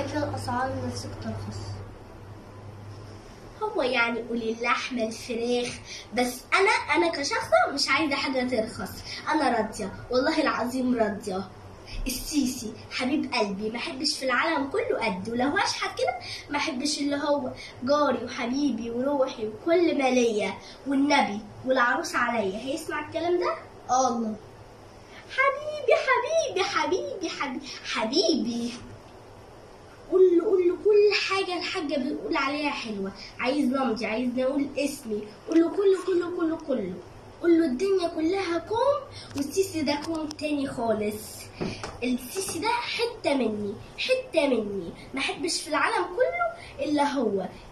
فكرة الأسعار نفسك ترخص هو يعني قولي اللحمة الفراخ بس أنا أنا كشخصة مش عايزة حاجة ترخص أنا راضية والله العظيم راضية السيسي حبيب قلبي ما احبش في العالم كله قده لو هشحت كده ما احبش اللي هو جاري وحبيبي وروحي وكل ما ليا والنبي والعروس عليا هيسمع الكلام ده اه الله حبيبي حبيبي حبيبي حبيبي حبيبي قول له قول له كل حاجة الحاجة بتقول عليها حلوة عايز نمضي عايز نقول اسمي قول له كله كله كله كله قول له الدنيا كلها كوم والسيسي ده كوم تاني خالص السيسي ده حتة مني حتة مني ما احبش في العالم كله إلا هو